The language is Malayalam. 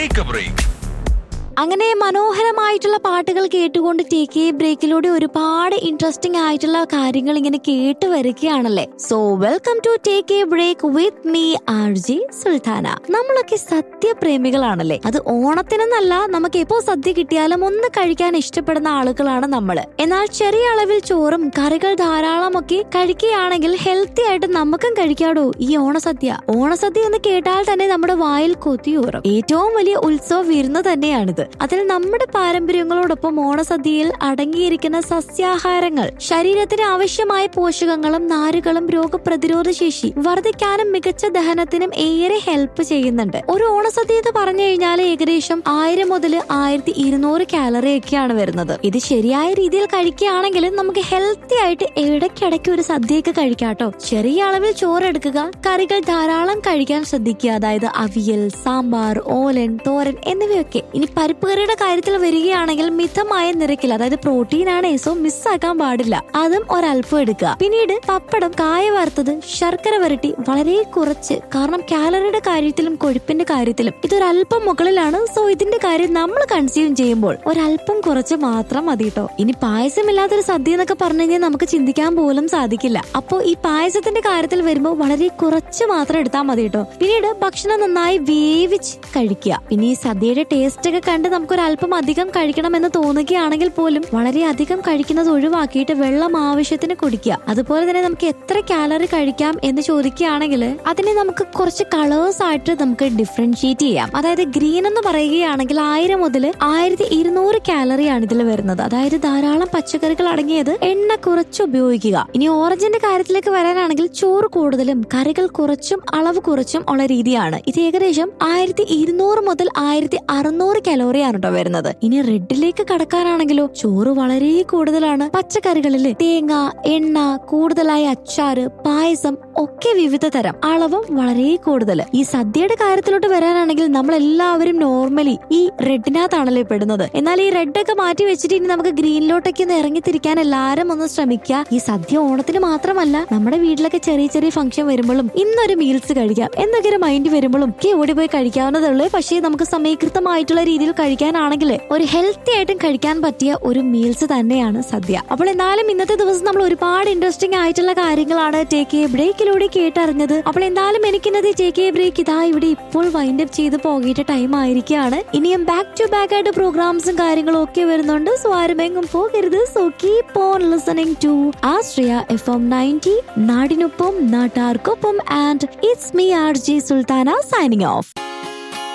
ടേക്ക് എ ബ്രേക്ക് അങ്ങനെ മനോഹരമായിട്ടുള്ള പാട്ടുകൾ കേട്ടുകൊണ്ട് ടേക്ക് എ ബ്രേക്കിലൂടെ ഒരുപാട് ഇൻട്രസ്റ്റിംഗ് ആയിട്ടുള്ള കാര്യങ്ങൾ ഇങ്ങനെ കേട്ട് വരികയാണല്ലേ so welcome to take a break with me R G Sultana നമ്മളൊക്കെ സത്യപ്രേമികളാണല്ലേ അത് ഓണത്തിനെന്നല്ല നമുക്ക് എപ്പോ സദ്യ കിട്ടിയാലും ഒന്ന് കഴിക്കാൻ ഇഷ്ടപ്പെടുന്ന ആളുകളാണ് നമ്മള് എന്നാൽ ചെറിയ അളവിൽ ചോറും കറികൾ ധാരാളം ഒക്കെ കഴിക്കുകയാണെങ്കിൽ ഹെൽത്തി ആയിട്ട് നമുക്കും കഴിക്കാടോ ഈ ഓണസദ്യ ഓണസദ്യ എന്ന് കേട്ടാൽ തന്നെ നമ്മുടെ വായിൽ കൊത്തിയൂറും ഏറ്റവും വലിയ ഉത്സവ വിരുന്ന് തന്നെയാണിത് അതിൽ നമ്മുടെ പാരമ്പര്യങ്ങളോടൊപ്പം ഓണസദ്യയിൽ അടങ്ങിയിരിക്കുന്ന സസ്യാഹാരങ്ങൾ ശരീരത്തിന് ആവശ്യമായ പോഷകങ്ങളും നാരുകളും രോഗപ്രതിരോധ ശേഷി വർദ്ധിക്കാനും മികച്ച ദഹനത്തിനും ഏറെ ഹെൽപ്പ് ചെയ്യുന്നുണ്ട് ഒരു ഓണസദ്യ എന്ന് പറഞ്ഞു കഴിഞ്ഞാൽ ഏകദേശം ആയിരം മുതൽ ആയിരത്തി ഇരുന്നൂറ് കാലറി ഒക്കെയാണ് വരുന്നത് ഇത് ശരിയായ രീതിയിൽ കഴിക്കുകയാണെങ്കിൽ നമുക്ക് ഹെൽത്തി ആയിട്ട് ഇടയ്ക്കിടയ്ക്ക് ഒരു സദ്യയൊക്കെ കഴിക്കാട്ടോ ചെറിയ അളവിൽ ചോറ് എടുക്കുക കറികൾ ധാരാളം കഴിക്കാൻ ശ്രദ്ധിക്കുക അതായത് അവിയൽ സാമ്പാർ ഓലൻ തോരൻ എന്നിവയൊക്കെ ഇനി പരിപ്പ് കറിയുടെ കാര്യത്തിൽ വരികയാണെങ്കിൽ മിതമായ നിരക്കിൽ അതായത് പ്രോട്ടീൻ ആണ് സോ മിസ്സാക്കാൻ പാടില്ല അതും ഒരല്പം എടുക്കുക പിന്നീട് പപ്പടം കായ വറുത്തത് ശർക്കര വരട്ടി വളരെ കുറച്ച് കാരണം കാലറിയുടെ കാര്യത്തിലും കൊഴുപ്പിന്റെ കാര്യത്തിലും ഇതൊരല്പം മുകളിലാണ് സോ ഇതിന്റെ കാര്യം നമ്മൾ കൺസ്യൂം ചെയ്യുമ്പോൾ ഒരല്പം കുറച്ച് മാത്രം മതി കേട്ടോ ഇനി പായസമില്ലാത്തൊരു സദ്യ എന്നൊക്കെ പറഞ്ഞു കഴിഞ്ഞാൽ നമുക്ക് ചിന്തിക്കാൻ പോലും സാധിക്കില്ല അപ്പോ ഈ പായസത്തിന്റെ കാര്യത്തിൽ വരുമ്പോൾ വളരെ കുറച്ച് മാത്രം എടുത്താൽ മതി കേട്ടോ പിന്നീട് ഭക്ഷണം നന്നായി വേവിച്ച് കഴിക്കുക പിന്നെ ഈ സദ്യയുടെ ടേസ്റ്റ് ഒക്കെ കണ്ട് നമുക്ക് ഒരു അല്പം അധികം കഴിക്കണം എന്ന് തോന്നുകയാണെങ്കിൽ പോലും വളരെ അധികം കഴിക്കുന്നത് ഒഴിവാക്കിയിട്ട് വെള്ളം ആവശ്യത്തിന് കുടിക്കുക അതുപോലെ തന്നെ നമുക്ക് എത്ര കാലറി കഴിക്കാം എന്ന് ചോദിക്കുകയാണെങ്കിൽ അതിനെ നമുക്ക് കുറച്ച് കളേഴ്സ് ആയിട്ട് നമുക്ക് ഡിഫറൻഷിയേറ്റ് ചെയ്യാം അതായത് ഗ്രീൻ എന്ന് പറയുകയാണെങ്കിൽ ആയിരം മുതൽ ആയിരത്തി ഇരുന്നൂറ് കാലറിയാണ് ഇതിൽ വരുന്നത് അതായത് ധാരാളം പച്ചക്കറികൾ അടങ്ങിയത് എണ്ണ കുറച്ച് ഉപയോഗിക്കുക ഇനി ഓറഞ്ചിന്റെ കാര്യത്തിലേക്ക് വരാനാണെങ്കിൽ ചോറ് കൂടുതലും കറികൾ കുറച്ചും അളവ് കുറച്ചും ഉള്ള രീതിയാണ് ഇത് ഏകദേശം ആയിരത്തി ഇരുന്നൂറ് മുതൽ ആയിരത്തി അറുന്നൂറ് കലോറിയാണ് കേട്ടോ വരുന്നത് ഇനി റെഡിലേക്ക് കടക്കാനാണെങ്കിലോ ചോറ് വളരെ കൂടുതലാണ് പച്ചക്കറികളിൽ തേങ്ങ എണ്ണ കൂടുതലായ അച്ചാറ് പായസം ഒക്കെ വിവിധ തരം അളവും വളരെ കൂടുതൽ ഈ സദ്യയുടെ കാര്യത്തിലോട്ട് വരാനാണെങ്കിൽ നമ്മൾ എല്ലാവരും നോർമലി ഈ റെഡിനകത്താണല്ലോ പെടുന്നത് എന്നാൽ ഈ റെഡ് ഒക്കെ മാറ്റി വെച്ചിട്ട് ഇനി നമുക്ക് ഗ്രീനിലോട്ടൊക്കെ ഒന്ന് ഇറങ്ങിത്തിരിക്കാൻ എല്ലാവരും ഒന്ന് ശ്രമിക്കുക ഈ സദ്യ ഓണത്തിന് മാത്രമല്ല നമ്മുടെ വീട്ടിലൊക്കെ ചെറിയ ചെറിയ ഫംഗ്ഷൻ വരുമ്പോഴും ഇന്നൊരു മീൽസ് കഴിക്കാം എന്നൊക്കെ ഒരു മൈൻഡ് വരുമ്പോഴും ഒക്കെ ഓടിപ്പോയി കഴിക്കാവുന്നതേ ഉള്ളൂ പക്ഷേ നമുക്ക് സമയകൃതമായിട്ടുള്ള രീതിയിൽ കഴിക്കാനാണെങ്കിൽ ഒരു ഹെൽത്തി ആയിട്ടും കഴിക്കാൻ പറ്റിയ ഒരു മീൽസ് തന്നെയാണ് സദ്യ അപ്പോൾ എന്നാലും ഇന്നത്തെ ദിവസം നമ്മൾ ഒരുപാട് ഇൻട്രസ്റ്റിംഗ് ആയിട്ടുള്ള കാര്യങ്ങളാണ് ടേക്ക് എ ബ്രേക്കിലൂടെ കേട്ടറിഞ്ഞത് അപ്പോൾ എന്തായാലും എനിക്കിന്നത് ടേക്ക് എ ബ്രേക്ക് ഇതാ ഇവിടെ ഇപ്പോൾ വൈൻഡ് അപ്പ് ചെയ്ത് പോകേണ്ട ടൈം ആയിരിക്കുകയാണ് ഇനിയും ബാക്ക് ടു ബാക്ക് ആയിട്ട് പ്രോഗ്രാംസും കാര്യങ്ങളും ഒക്കെ വരുന്നുണ്ട് സോ ആരുമെങ്കും പോകരുത് so keep on listening to Ashraya F M ninety നാടിനൊപ്പം നാട്ടാർക്കൊപ്പം and it's me R G Sultana signing of